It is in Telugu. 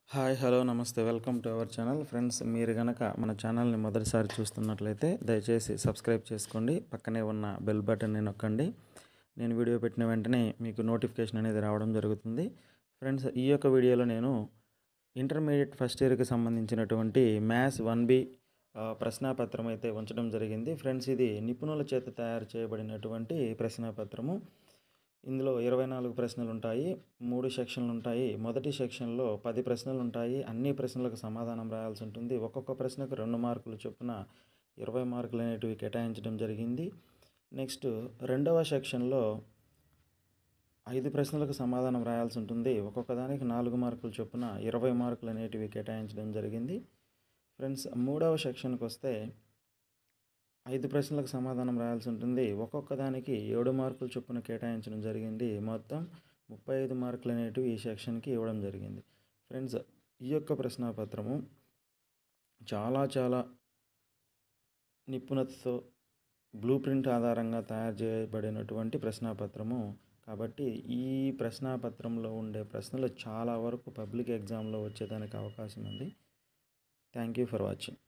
hi hello namaste welcome to our channel friends మీరు గనక మన ఛానల్ని మొదటిసారి చూస్తున్నట్లయితే దయచేసి సబ్స్క్రైబ్ చేసుకోండి పక్కనే ఉన్న బెల్ బటన్ని నొక్కండి నేను వీడియో పెట్టిన వెంటనే మీకు నోటిఫికేషన్ అనేది రావడం జరుగుతుంది ఫ్రెండ్స్ ఈ యొక్క వీడియోలో నేను ఇంటర్మీడియట్ ఫస్ట్ ఇయర్కి సంబంధించినటువంటి మ్యాథ్స్ వన్ బి ప్రశ్నాపత్రం అయితే ఉంచడం జరిగింది ఫ్రెండ్స్ ఇది నిపుణుల చేత తయారు చేయబడినటువంటి ప్రశ్నాపత్రము ఇందులో ఇరవై నాలుగు ప్రశ్నలు ఉంటాయి మూడు సెక్షన్లు ఉంటాయి మొదటి సెక్షన్లో పది ప్రశ్నలు ఉంటాయి అన్ని ప్రశ్నలకు సమాధానం రాయాల్సి ఉంటుంది ఒక్కొక్క ప్రశ్నకు రెండు మార్కులు చొప్పున ఇరవై మార్కులు అనేటివి కేటాయించడం జరిగింది నెక్స్ట్ రెండవ సెక్షన్లో ఐదు ప్రశ్నలకు సమాధానం రాయాల్సి ఉంటుంది ఒక్కొక్క దానికి నాలుగు మార్కులు చొప్పున ఇరవై మార్కులు అనేటివి కేటాయించడం జరిగింది ఫ్రెండ్స్ మూడవ సెక్షన్కి వస్తే ఐదు ప్రశ్నలకు సమాధానం రాయాల్సి ఉంటుంది ఒక్కొక్క దానికి ఏడు మార్కులు చొప్పున కేటాయించడం జరిగింది మొత్తం ముప్పై ఐదు మార్కులు అనేటివి ఈ సెక్షన్కి ఇవ్వడం జరిగింది ఫ్రెండ్స్ ఈ యొక్క ప్రశ్నాపత్రము చాలా చాలా నిపుణతతో బ్లూ ప్రింట్ ఆధారంగా తయారు చేయబడినటువంటి ప్రశ్నాపత్రము కాబట్టి ఈ ప్రశ్నాపత్రంలో ఉండే ప్రశ్నలు చాలా వరకు పబ్లిక్ ఎగ్జామ్లో వచ్చేదానికి అవకాశం ఉంది థ్యాంక్ యూ ఫర్ వాచింగ్